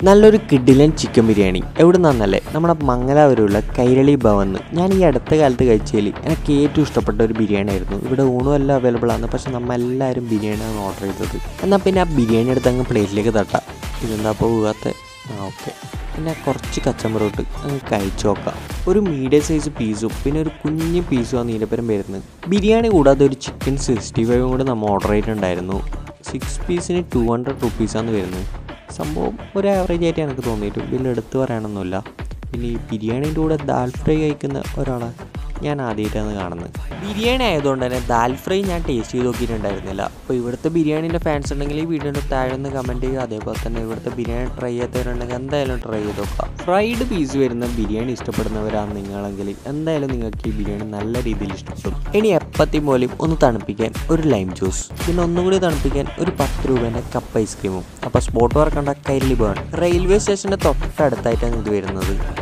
നല്ലൊരു കിഡിലൻ ചിക്കൻ ബിരിയാണി എവിടെ നിന്നല്ലേ നമ്മുടെ മംഗലാപുരമുള്ള കൈരളി ഭവന്ന് ഞാൻ ഈ അടുത്ത കാലത്ത് കഴിച്ചതിൽ എനിക്ക് ഏറ്റവും ഇഷ്ടപ്പെട്ട ഒരു ബിരിയാണി ആയിരുന്നു ഇവിടെ ഊണും എല്ലാം അവൈലബിൾ ആണ് പക്ഷെ നമ്മൾ എല്ലാവരും ബിരിയാണിയാണ് ഓർഡർ ചെയ്തത് എന്നാൽ പിന്നെ ആ ബിരിയാണി എടുത്ത് അങ്ങ് പ്ലേറ്റിലേക്ക് തട്ടാം ഇതെന്താ അപ്പോൾ പോകാത്ത ആ ഓക്കെ പിന്നെ കുറച്ച് കച്ചമ്പറോട്ട് അങ്ങ് കഴിച്ചു നോക്കാം ഒരു മീഡിയം സൈസ് പീസും പിന്നെ ഒരു കുഞ്ഞ് പീസുമാണ് നീലപ്പരം വരുന്നത് ബിരിയാണി കൂടാതെ ഒരു ചിക്കൻ സിക്സ്റ്റി ഫൈവും കൂടെ നമ്മൾ ഓർഡർ ചെയ്തിട്ടുണ്ടായിരുന്നു സിക്സ് പീസിന് ടു ഹൺഡ്രഡ് റുപ്പീസാണ് വരുന്നത് സംഭവം ഒരു ആവറേജ് ആയിട്ട് എനിക്ക് തോന്നിയിട്ട് വലിയ എടുത്തു പറയാനൊന്നുമില്ല പിന്നെ ഈ ബിരിയാണീൻ്റെ കൂടെ ദാൽ ഫ്രൈ കഴിക്കുന്ന ഒരാളെ ഞാൻ ആദ്യമായിട്ടാണ് കാണുന്നത് ബിരിയാണി ആയതുകൊണ്ട് തന്നെ ദാൽ ഫ്രൈ ഞാൻ ടേസ്റ്റ് ചെയ്ത് നോക്കിയിട്ടുണ്ടായിരുന്നില്ല അപ്പോൾ ഇവിടുത്തെ ബിരിയാണീൻ്റെ ഫാൻസ് ഉണ്ടെങ്കിൽ ഈ വീഡിയോൻ്റെ താഴെ ഒന്ന് കമൻറ്റ് ചെയ്യുക അതേപോലെ തന്നെ ഇവിടുത്തെ ബിരിയാണി ട്രൈ ചെയ്യാത്തവരുണ്ടെങ്കിൽ എന്തായാലും ട്രൈ ചെയ്ത് നോക്കാം ഫ്രൈഡ് പീസ് വരുന്ന ബിരിയാണി ഇഷ്ടപ്പെടുന്നവരാണ് നിങ്ങളെങ്കിൽ എന്തായാലും നിങ്ങൾക്ക് ഈ ബിരിയാണി നല്ല രീതിയിൽ ഇഷ്ടപ്പെടും ഇനി എപ്പത്തി പോലും ഒന്ന് തണുപ്പിക്കാൻ ഒരു ലൈം ജ്യൂസ് പിന്നെ ഒന്നുകൂടി തണുപ്പിക്കാൻ ഒരു പത്ത് രൂപേൻ്റെ കപ്പ് ഐസ്ക്രീമും അപ്പോൾ സ്പോട്ട് വർക്കണ്ട കൈരളി ഭവൻ റെയിൽവേ സ്റ്റേഷൻ്റെ തൊട്ടടുത്തായിട്ടാണ് ഇത് വരുന്നത്